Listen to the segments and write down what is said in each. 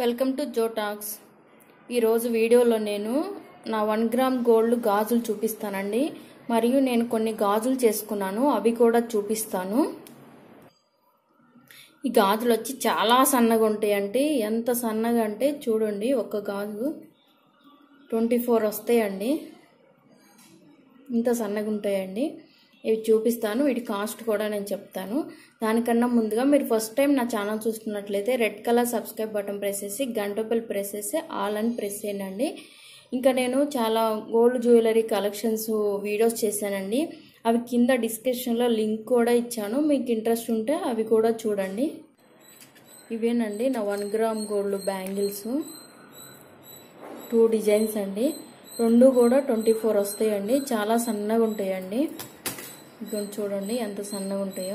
welcome to Joe talks ఈరోజు వీడియోలో నేను నా వన్ గ్రామ్ గోల్డ్ గాజులు చూపిస్తానండి మరియు నేను కొన్ని గాజులు చేసుకున్నాను అవి కూడా చూపిస్తాను ఈ గాజులు వచ్చి చాలా సన్నగా ఉంటాయండి ఎంత సన్నగా అంటే చూడండి ఒక గాజు ట్వంటీ ఫోర్ వస్తాయండి ఇంత సన్నగా ఉంటాయండి ఇవి చూపిస్తాను వీటి కాస్ట్ కూడా నేను చెప్తాను దానికన్నా ముందుగా మీరు ఫస్ట్ టైం నా ఛానల్ చూస్తున్నట్లయితే red colour subscribe button press చేసి గంట బెల్ ప్రెస్ చేసి ఆల్ అని ప్రెస్ చేయండి ఇంకా నేను చాలా గోల్డ్ జ్యువెలరీ కలెక్షన్స్ వీడియోస్ చేశానండి అవి కింద డిస్క్రిప్షన్లో లింక్ కూడా ఇచ్చాను మీకు ఇంట్రెస్ట్ ఉంటే అవి కూడా చూడండి ఇవేనండి నా one gram gold bangles two designs అండి రెండు కూడా ట్వంటీ ఫోర్ వస్తాయండి చాలా సన్నగా ఉంటాయండి ఇదిగోండి చూడండి ఎంత సన్నగా ఉంటాయో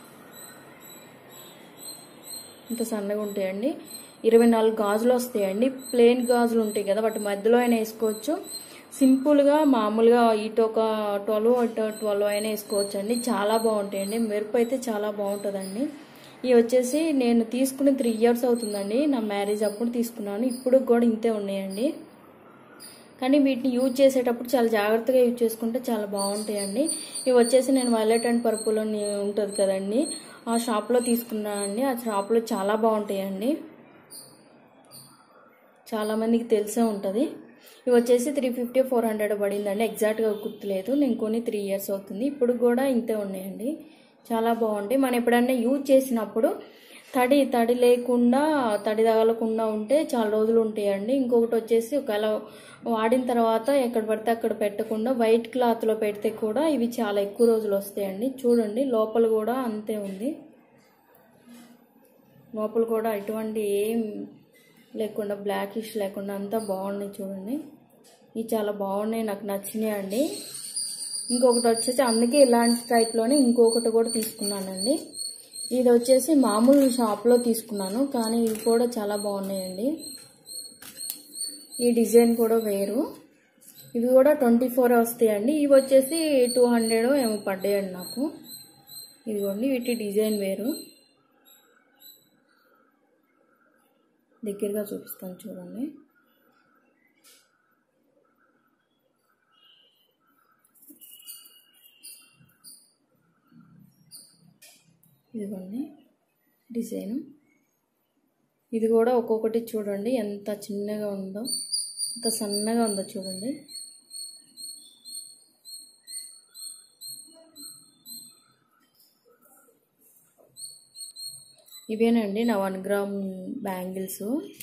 ఇంత సన్నగా ఉంటాయండి ఇరవై నాలుగు గాజులు వస్తాయండి ప్లెయిన్ గాజులు ఉంటాయి కదా వాటి మధ్యలో అయినా వేసుకోవచ్చు సింపుల్గా మామూలుగా ఇటు ఒక ట్వెల్వ్ అటు ట్వెల్వ్ అయినా వేసుకోవచ్చు అండి చాలా బాగుంటాయండి మెరుపు అయితే చాలా బాగుంటుందండి ఇవి వచ్చేసి నేను తీసుకుని త్రీ ఇయర్స్ అవుతుందండి నా మ్యారేజ్ అప్పుడు తీసుకున్నాను ఇప్పుడు కూడా ఇంతే ఉన్నాయండి కానీ వీటిని యూజ్ చేసేటప్పుడు చాలా జాగ్రత్తగా యూజ్ చేసుకుంటే చాలా బాగుంటాయండి ఇవి వచ్చేసి నేను వైలెట్ అండ్ పర్పుల్ అని ఉంటుంది కదండి ఆ షాప్లో తీసుకున్నానండి ఆ షాప్లో చాలా బాగుంటాయండి చాలామందికి తెలిసే ఉంటుంది ఇవి వచ్చేసి త్రీ ఫిఫ్టీ ఫోర్ హండ్రెడ్ పడిందండి ఎగ్జాక్ట్గా గుర్తులేదు నేను కొని త్రీ ఇయర్స్ అవుతుంది ఇప్పుడు కూడా ఇంతే ఉన్నాయండి చాలా బాగుంటాయి మనం ఎప్పుడన్నా యూజ్ చేసినప్పుడు తడి తడి లేకుండా తడి తగలకుండా ఉంటే చాలా రోజులు ఉంటాయండి ఇంకొకటి వచ్చేసి ఒకవేళ వాడిన తర్వాత ఎక్కడ పడితే అక్కడ పెట్టకుండా వైట్ క్లాత్లో పెడితే కూడా ఇవి చాలా ఎక్కువ రోజులు వస్తాయండి చూడండి లోపల కూడా అంతే ఉంది లోపల కూడా ఎటువంటి ఏం లేకుండా బ్లాకిష్ లేకుండా అంతా బాగున్నాయి చూడండి ఇవి చాలా బాగున్నాయి నాకు నచ్చినాయి అండి ఇంకొకటి వచ్చేసి అందుకే ఇలాంటి టైప్లోనే ఇంకొకటి కూడా తీసుకున్నానండి ఇది వచ్చేసి మామూలు షాప్లో తీసుకున్నాను కానీ ఇవి కూడా చాలా బాగున్నాయండి ఈ డిజైన్ కూడా వేరు ఇవి కూడా ట్వంటీ ఫోర్ వస్తాయండి ఇవి వచ్చేసి టూ హండ్రెడ్ ఏమో పడ్డాయండి నాకు ఇదిగోండి వీటి డిజైన్ వేరు దగ్గరగా చూపిస్తాను చూడండి ఇదిగోండి డిజైన్ ఇది కూడా ఒక్కొక్కటి చూడండి ఎంత చిన్నగా ఉందో ఎంత సన్నగా ఉందో చూడండి ఇవేనండి నా వన్ గ్రామ్ బ్యాంగిల్స్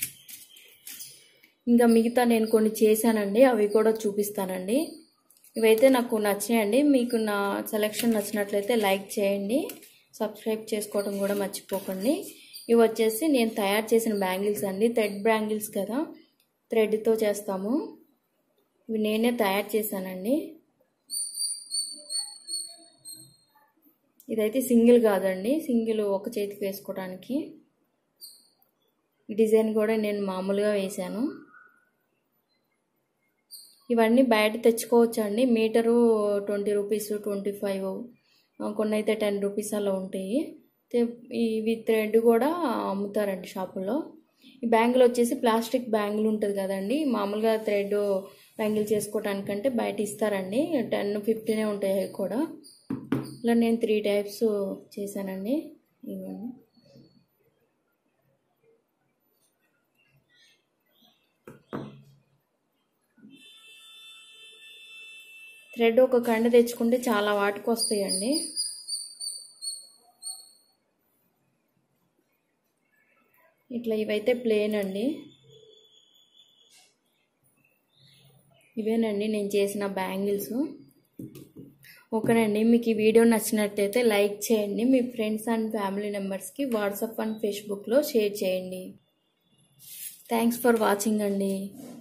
ఇంకా మిగతా నేను కొన్ని చేశానండి అవి కూడా చూపిస్తానండి ఇవైతే నాకు నచ్చాయండి మీకు నా సెలెక్షన్ నచ్చినట్లయితే లైక్ చేయండి సబ్స్క్రైబ్ చేసుకోవడం కూడా మర్చిపోకండి ఇవి వచ్చేసి నేను తయారు చేసిన బ్యాంగిల్స్ అండి థ్రెడ్ బ్యాంగిల్స్ కదా థ్రెడ్తో చేస్తాము ఇవి నేనే తయారు చేశానండి ఇదైతే సింగిల్ కాదండి సింగిల్ ఒక చేతికి వేసుకోవడానికి ఈ డిజైన్ కూడా నేను మామూలుగా వేశాను ఇవన్నీ బయట తెచ్చుకోవచ్చు అండి metre twenty rupees twenty five కొన్ని అయితే టెన్ రూపీస్ అలా ఉంటాయి ఇవి థ్రెడ్ కూడా అమ్ముతారండి షాపుల్లో ఈ బ్యాంగిల్ వచ్చేసి ప్లాస్టిక్ బ్యాంగిల్ ఉంటుంది కదండి మామూలుగా థ్రెడ్ బ్యాంగిల్ చేసుకోవడానికంటే బయట ఇస్తారండి టెన్ ఫిఫ్టీనే ఉంటాయి అవి కూడా ఇలా నేను త్రీ టైప్స్ చేశానండి ఇవన్నీ థ్రెడ్ ఒక కండ తెచ్చుకుంటే చాలా వాటికి వస్తాయండి ఇట్లా ఇవైతే ప్లేన్ అండి ఇవేనండి నేను చేసిన బ్యాంగిల్స్ ఓకేనండి మీకు ఈ వీడియో నచ్చినట్టయితే లైక్ చేయండి మీ ఫ్రెండ్స్ అండ్ ఫ్యామిలీ మెంబర్స్కి వాట్సాప్ అండ్ ఫేస్బుక్లో షేర్ చేయండి థ్యాంక్స్ ఫర్ వాచింగ్ అండి